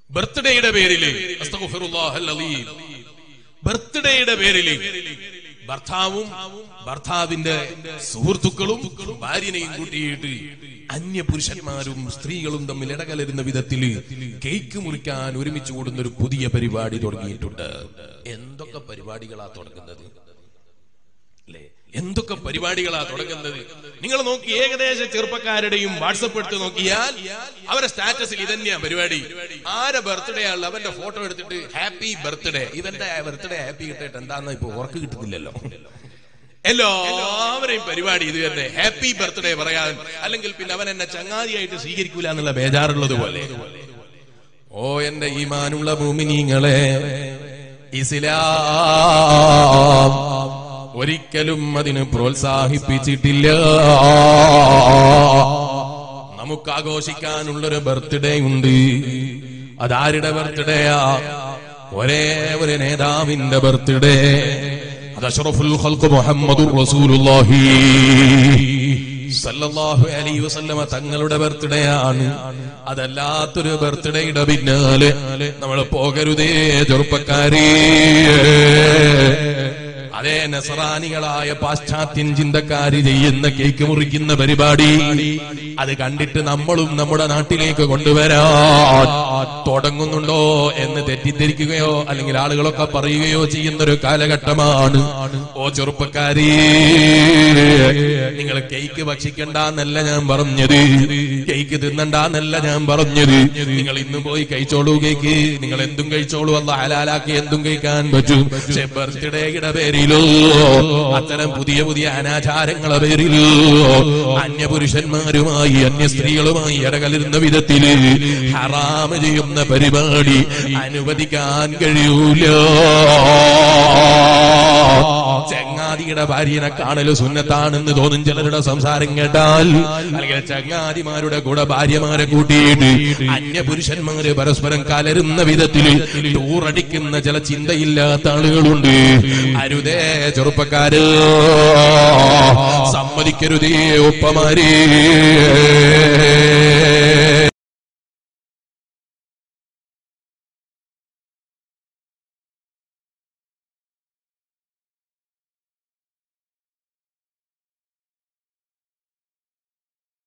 ബർത്ത്ഡേയുടെ പേരില് അസ്തഗ്ഫിറുല്ലാഹൽ അലീം. ബർത്ത്ഡേയുടെ പേരില് ഭർത്താവും ഭർത്താവിന്റെ സുഹൃത്തുക്കളും ഭാര്യനെയും കൂട്ടിയിട്ട് അന്യ പുരുഷന്മാരും സ്ത്രീകളും തമ്മിൽ ഇടകലരുന്ന വിധത്തില് കേക്ക് മുറിക്കാൻ ഒരുമിച്ച് കൂടുന്ന ഒരു പുതിയ പരിപാടി തുടങ്ങിയിട്ടുണ്ട് എന്തൊക്കെ പരിപാടികളാ തുടങ്ങുന്നത് അല്ലേ എന്തൊക്കെ പരിപാടികളാ തുടങ്ങുന്നത് നിങ്ങൾ നോക്കി ഏകദേശ ചെറുപ്പക്കാരുടെയും വാട്സപ്പ് എടുത്ത് നോക്കിയാൽ അവരെ സ്റ്റാറ്റസിൽ ഇതന്നെയാ പരിപാടി ആരെ ബർത്ത്ഡേ ആണ് അവന്റെ ഫോട്ടോ എടുത്തിട്ട് ഹാപ്പി ബർത്ത്ഡേ ഇവന്റെ ബർത്ത്ഡേ ഹാപ്പി കിട്ടിയിട്ട് എന്താന്ന് ഇപ്പൊ ഉറക്ക് കിട്ടുന്നില്ലല്ലോ എല്ലാവരെയും പരിപാടി ഇത് തന്നെ ഹാപ്പി ബർത്ത്ഡേ പറയാൻ അല്ലെങ്കിൽ പിന്നെ അവൻ എന്നെ ചങ്ങാതിയായിട്ട് സ്വീകരിക്കൂല എന്നുള്ള ബേജാറുള്ളത് പോലെ ഓ എന്റെ ഈമാനുള്ള ഭൂമിനീങ്ങളെ ഇസ്ലാം ഒരിക്കലും അതിന് പ്രോത്സാഹിപ്പിച്ചിട്ടില്ല നമുക്ക് ആഘോഷിക്കാനുള്ളൊരു ബർത്ത്ഡേ ഉണ്ട് അതാരുടെ ബർത്ത്ഡേയാ ഒരേ ഒരു നേതാവിന്റെ ബർത്ത്ഡേ അത് അഷ്റഫുൽ ഖൽഖ് മുഹമ്മദുർ റസൂലുള്ളാഹി സല്ലല്ലാഹു അലൈഹി വസല്ലമ തങ്ങളുടെ ബർത്ത്ഡേ ആണ് അതല്ലാത്തൊരു ബർത്ത്ഡേയുടെ പിന്നാലെ നമ്മൾ പോകരുതേ ചെറുപ്പക്കാരേ അതേ നസറാനികളായ പാശ്ചാത്യൻ ചിന്തക്കാര് ചെയ്യുന്ന കേക്ക് മുറിക്കുന്ന പരിപാടി അത് കണ്ടിട്ട് നമ്മളും നമ്മുടെ നാട്ടിലേക്ക് കൊണ്ടുവരാൻ തുടങ്ങുന്നുണ്ടോ എന്ന് തെറ്റിദ്ധരിക്കുകയോ അല്ലെങ്കിൽ ആളുകളൊക്കെ പറയുകയോ ചെയ്യുന്ന ഒരു കാലഘട്ടമാണ് ഓ ചെറുപ്പക്കാരി നിങ്ങൾ കേക്ക് ഭക്ഷിക്കണ്ടെന്നല്ല ഞാൻ പറഞ്ഞത് കേക്ക് തിന്നണ്ടെന്നല്ല ഞാൻ പറഞ്ഞത് നിങ്ങൾ ഇന്ന് പോയി കഴിച്ചോളൂ കേക്ക് നിങ്ങൾ എന്തും കഴിച്ചോളൂ അല്ല ഹലാലാക്കി എന്തും കഴിക്കാൻ പറ്റും പക്ഷെ ബർത്ത്ഡേയുടെ പേരിലോ അത്തരം പുതിയ പുതിയ അനാചാരങ്ങളെ പേരിലോ അന്യപുരുഷന്മാരുമായി അന്യ സ്ത്രീകളുമായി ഇടകലരുന്ന വിധത്തില് ഹറാമ് ചെയ്യുന്ന പരിപാടി അനുവദിക്കാൻ കഴിയൂല ചങ്ങാതിയുടെ ഭാര്യനെ കാണല് സുന്നത്താണെന്ന് തോന്നും ചിലരുടെ സംസാരം കേട്ടാൽ അല്ലെങ്കിൽ ചങ്ങാതിമാരുടെ കൂടെ ഭാര്യമാരെ കൂട്ടിയിട്ട് അന്യ പുരുഷന്മാര് പരസ്പരം കലരുന്ന വിധത്തിൽ ടൂറടിക്കുന്ന ചില ചിന്തയില്ലാത്ത ആളുകളുണ്ട് അരുതേ ചെറുപ്പക്കാര് സമ്മതിക്കരുതേ ഒപ്പമാരേ